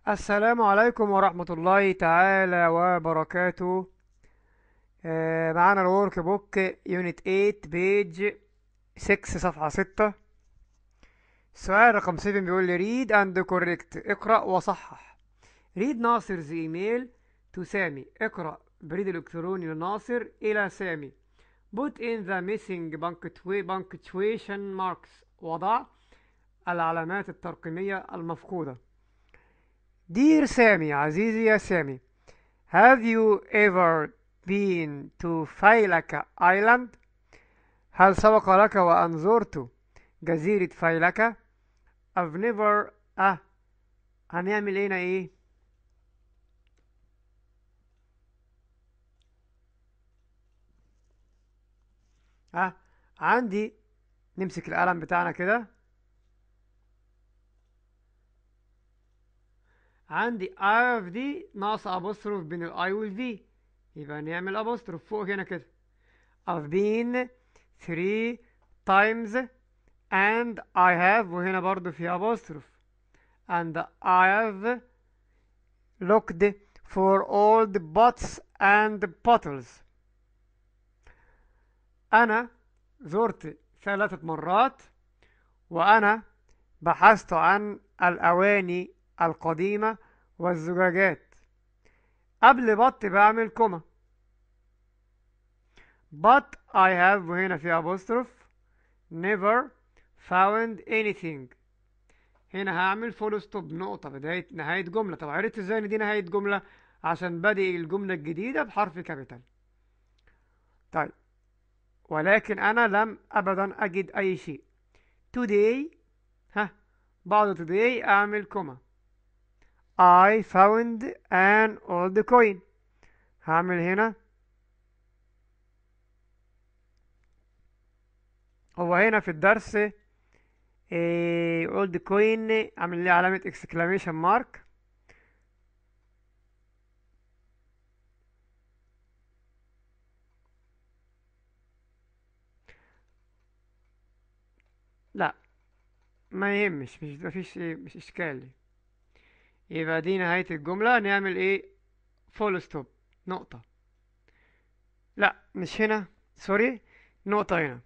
السلام عليكم ورحمة الله تعالى وبركاته آه، معانا الورك بوك يونت 8 بيج 6 صفحة 6 السؤال رقم 7 بيقول لي read and correct اقرأ وصحح read ناصر's ايميل to سامي اقرأ بريد الكتروني لناصر إلى سامي put in the missing punctua- punctuation marks وضع العلامات الترقيمية المفقودة Dear سامي عزيزي يا سامي Have you ever been to فيلك Island؟ هل سبق لك وأن زرت جزيرة فيلك؟ I've never أه هنعمل هنا إيه؟ أه عندي نمسك القلم بتاعنا كده عندي I of دي ناقص apostrophe بين ال I وال V يبقى نعمل apostrophe فوق هنا كده I've been three times and I have وهنا برضو في apostrophe and I have looked for all the pots and bottles أنا زرت ثلاثة مرات وأنا بحثت عن الأواني القديمة والزجاجات قبل بط بعمل كوما but I have وهنا في apostrophe never found anything هنا هعمل فول ستوب نقطة بداية نهاية جملة طب عرفت ازاي ان دي نهاية جملة عشان بادئ الجملة الجديدة بحرف كابيتال طيب ولكن أنا لم أبدا أجد أي شيء today ها بعد today أعمل كوما I found an old coin هعمل هنا هو هنا في الدرس إيه old coin عامل لي علامة exclamation mark لا ما يهمش مش مفيش إيه مش إشكالي يبقى دي نهاية الجملة نعمل ايه فول ستوب نقطة لا مش هنا سوري نقطة هنا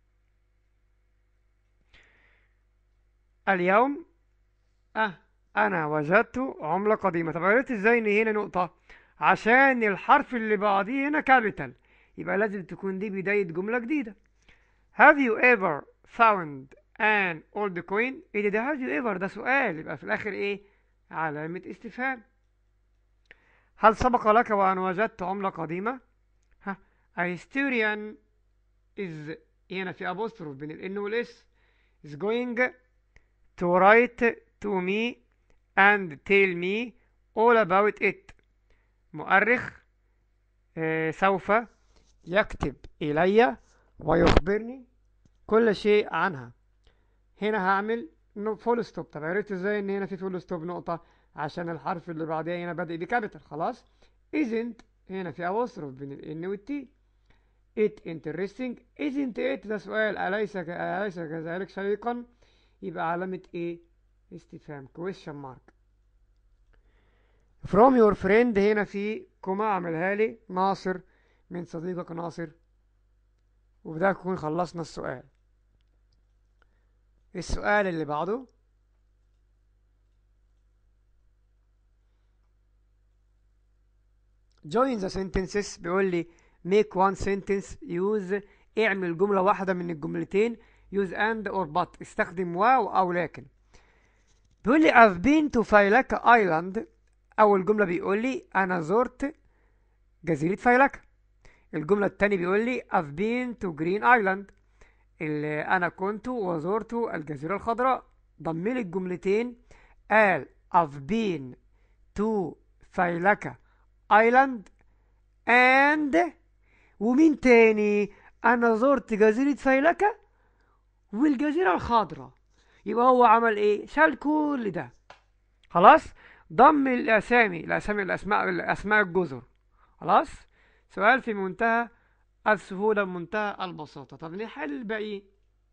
اليوم اه انا وجدت عملة قديمة طب عرفت ازاي ان هنا نقطة عشان الحرف اللي بعديه هنا كابيتال يبقى لازم تكون دي بداية جملة جديدة Have you ever found an old coin ايه ده ده have you ever ده سؤال يبقى في الاخر ايه علامة استفهام هل سبق لك وأن وجدت عملة قديمة؟ ها A historian is هنا في apostrophe بين ال N وال S is going to write to me and tell me all about it مؤرخ آه سوف يكتب إلي ويخبرني كل شيء عنها هنا هعمل فول ستوب طب عرفت ازاي ان هنا في فول ستوب نقطة عشان الحرف اللي بعدها هنا بادئ بكابيتال خلاص isn't هنا في apostrophe بين ال N وال T it interesting isn't it ده سؤال أليس ك... أليس كذلك شيقا يبقى علامة ايه استفهام question mark from your friend هنا في كوما اعملها لي ناصر من صديقك ناصر وبده نكون خلصنا السؤال السؤال اللي بعده join the sentences بيقول لي make one sentence use اعمل جملة واحدة من الجملتين use and or but استخدم واو أو لكن بيقول لي I've been to فيلك island أول جملة بيقول لي أنا زرت جزيرة فيلك الجملة التانية بيقول لي I've been to green island اللي أنا كنت وزرت الجزيرة الخضراء ضم لي الجملتين قال I've been to فيلك island and ومين تاني أنا زرت جزيرة فيلكة والجزيرة الخضراء يبقى هو عمل إيه شال كل ده خلاص ضم الأسامي الأسامي الأسماء الأسماء الجزر خلاص سؤال في منتهى السهولة منتهى البساطة طب نحل الباقي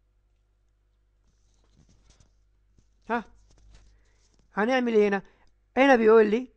ها هنعمل ايه هنا هنا بيقول لي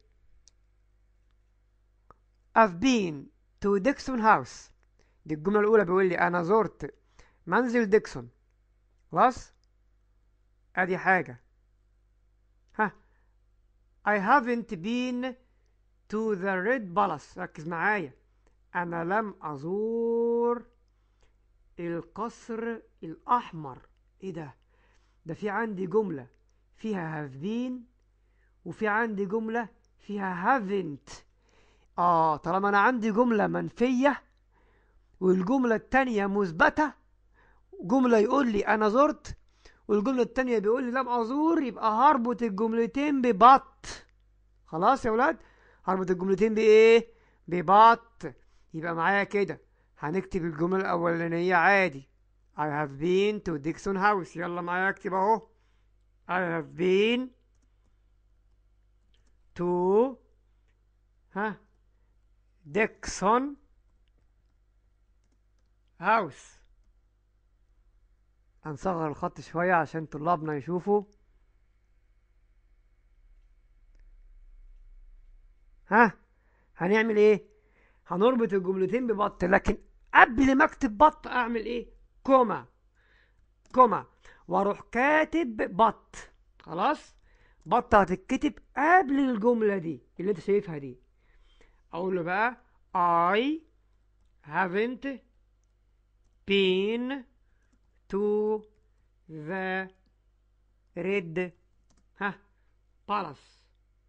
I've been to Dixon House دي الجملة الأولى بيقول لي أنا زرت منزل ديكسون خلاص أدي حاجة ها I haven't been to the Red Palace ركز معايا أنا لم أزور القصر الأحمر إيه ده ده في عندي جملة فيها have been وفي عندي جملة فيها haven't آه طالما أنا عندي جملة منفية والجملة التانية مثبتة جملة يقول لي أنا زرت والجملة التانية بيقول لي لم أزور يبقى هربط الجملتين ببط خلاص يا ولاد هربط الجملتين بإيه ببط يبقى معايا كده هنكتب الجملة الأولانية عادي I have been to Dixon House يلا معايا اكتب اهو I have been to ها Dixon House هنصغر الخط شوية عشان طلابنا يشوفوا ها هنعمل ايه هنربط الجملتين ببط لكن قبل ما اكتب بط اعمل ايه كوما كوما واروح كاتب بط خلاص بط هتتكتب قبل الجملة دي اللي انت شايفها دي اقول له بقى I haven't been to the red ها palace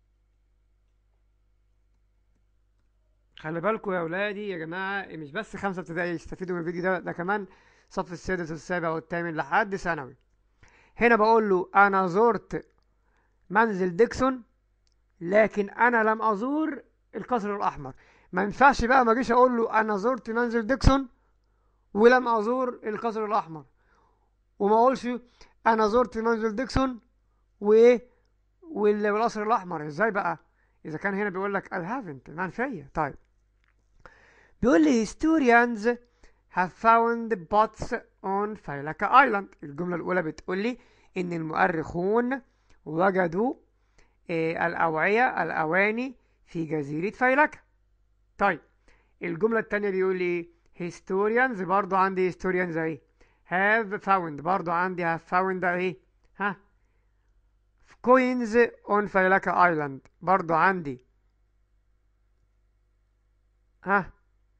خلي بالكم يا ولادي يا جماعة مش بس خمسة ابتدائي يستفيدوا من الفيديو ده ده كمان صف السادس والسابع والثامن لحد ثانوي هنا بقول له أنا زرت منزل ديكسون لكن أنا لم أزور القصر الأحمر ما ينفعش بقى ما اجيش أقول له أنا زرت منزل ديكسون ولم أزور القصر الأحمر وما أقولش أنا زرت منزل ديكسون وإيه وال- والقصر الأحمر إزاي بقى إذا كان هنا بيقول لك I haven't منفية طيب بيقول لي historians have found bots on فيلكا island الجملة الأولى بتقول لي إن المؤرخون وجدوا آه، الأوعية الأواني في جزيرة فيلكا طيب الجملة التانية بيقول لي historians برضو عندي historians اهي have found برضو عندي have found اهي ها coins on فيلكا island برضو عندي ها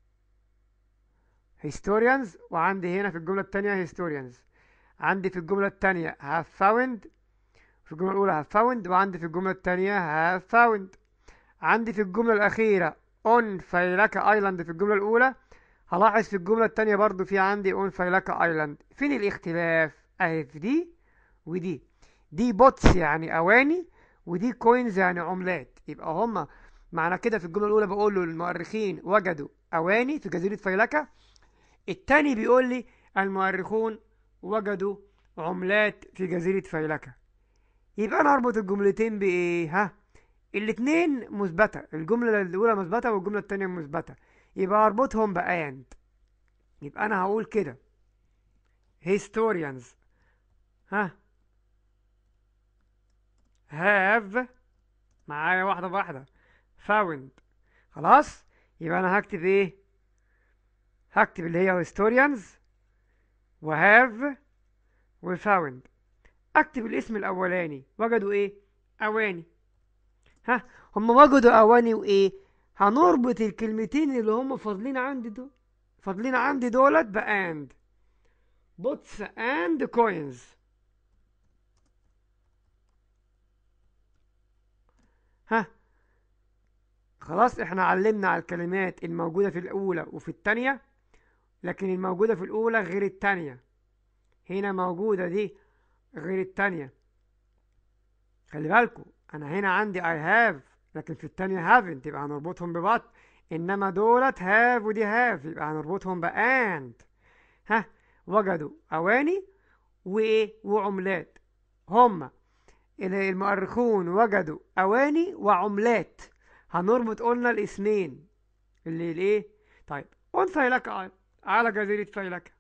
historians وعندي هنا في الجملة التانية historians عندي في الجملة التانية have found في الجملة الأولى have found وعندي في الجملة التانية have found عندي في الجملة الأخيرة on فيلكا island في الجملة الأولى هلاحظ في الجملة التانية برضو في عندي on فيلكا island فين الاختلاف أهي في دي ودي دي بوتس يعني أواني ودي كوينز يعني عملات يبقى هما معنى كده في الجملة الأولى بقول له المؤرخين وجدوا أواني في جزيرة فيلكا التاني بيقول لي المؤرخون وجدوا عملات في جزيرة فيلكا يبقى أنا أربط الجملتين بإيه ها الاتنين مثبتة الجملة الأولى مثبتة والجملة التانية مثبتة يبقى أربطهم بأند يبقى أنا هقول كده historians ها have معايا واحدة بواحدة found خلاص يبقى أنا هكتب إيه هكتب اللي هي historians وهاف وفاوند اكتب الاسم الاولاني وجدوا ايه اواني ها هم وجدوا اواني وايه هنربط الكلمتين اللي هم فاضلين عندي دول فاضلين عندي دولت باند بوتس اند كوينز ها خلاص احنا علمنا على الكلمات الموجودة في الأولى وفي التانية لكن الموجودة في الأولى غير التانية هنا موجودة دي غير التانية خلي بالكم أنا هنا عندي I have لكن في التانية haven't يبقى هنربطهم ببعض إنما دولت have ودي have يبقى هنربطهم بأند ها وجدوا أواني وإيه وعملات هما المؤرخون وجدوا أواني وعملات هنربط قلنا الاسمين اللي الايه طيب on فيلكة على جزيرة فيلكة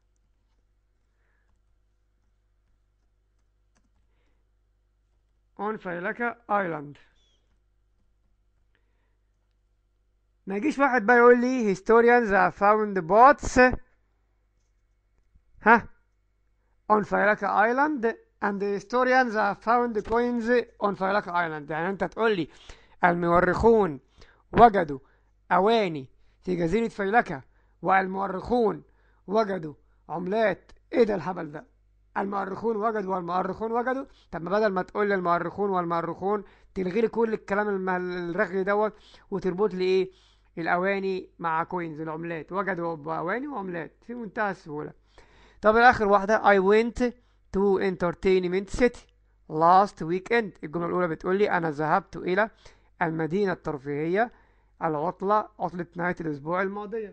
on فيلكة ايلاند ما يجيش واحد بقى يقول لي historians have found boats ها on Failaka Island and the historians have found coins on Failaka Island يعني انت تقول لي المؤرخون وجدوا أواني في جزيرة فيلكة والمؤرخون وجدوا عملات ايه ده الهبل ده المؤرخون وجدوا والمؤرخون وجدوا طب ما بدل ما تقول لي المؤرخون والمؤرخون تلغي لي كل الكلام الم- الرغي دوت وتربط لي ايه الاواني مع كوينز العملات وجدوا باواني وعملات في منتهى السهوله طب الاخر واحده I went to entertainment city last weekend الجمله الاولى بتقول لي انا ذهبت الى المدينه الترفيهيه العطله عطله نهايه الاسبوع الماضيه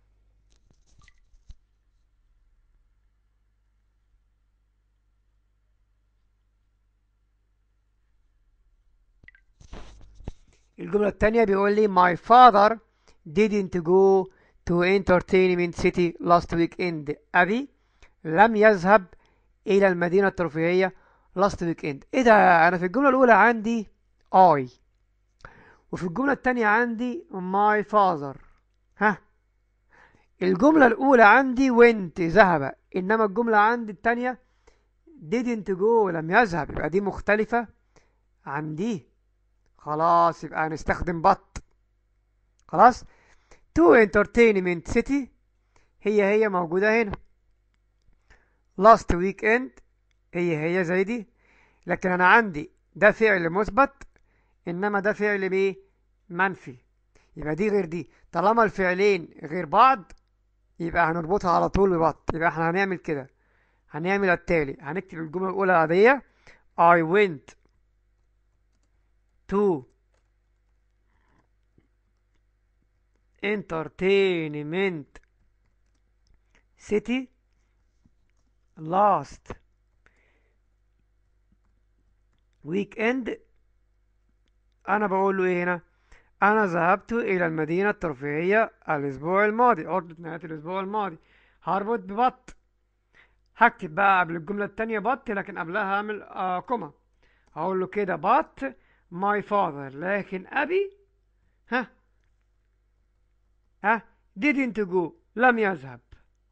الجملة التانية بيقول لي my father didn't go to entertainment city last weekend أبي لم يذهب إلى المدينة الترفيهية last weekend إيه ده أنا في الجملة الأولى عندي I وفي الجملة التانية عندي my father ها الجملة الأولى عندي went ذهب إنما الجملة عندي التانية didn't go لم يذهب يبقى دي مختلفة عن دي خلاص يبقى هنستخدم بط خلاص to entertainment city هي هي موجودة هنا last weekend هي هي زي دي لكن أنا عندي ده فعل مثبت إنما ده فعل بإيه منفي يبقى دي غير دي طالما الفعلين غير بعض يبقى هنربطها على طول ببط يبقى احنا هنعمل كده هنعمل التالي هنكتب الجملة الأولى العادية I went to entertainment city last weekend انا بقول له ايه هنا انا ذهبت الى المدينة الترفيهية الاسبوع الماضي عطلة نهاية الاسبوع الماضي هربط ببط هكتب بقى قبل الجملة التانية بط لكن قبلها هعمل آه كوما هقول له كده بط my father لكن أبي ها ها didn't go لم يذهب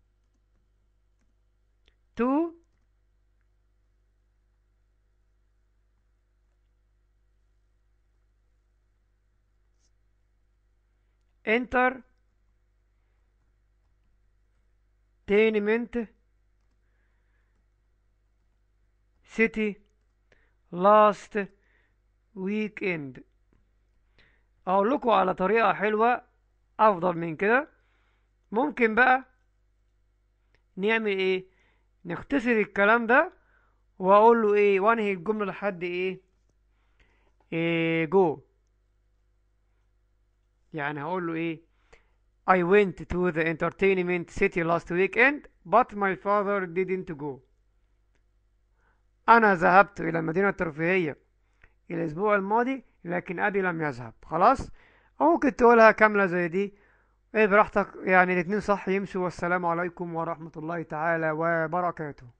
to enter entertainment city last weekend اقول لكم على طريقة حلوة افضل من كده ممكن بقى نعمل ايه نختصر الكلام ده واقول له ايه وانهي الجملة لحد ايه, إيه جو يعني هقول له ايه I went to the entertainment city last weekend but my father didn't go أنا ذهبت إلى المدينة الترفيهية الأسبوع الماضي لكن أبي لم يذهب خلاص أو ممكن تقولها كاملة زي دي إيه براحتك يعني الاتنين صح يمشوا والسلام عليكم ورحمة الله تعالى وبركاته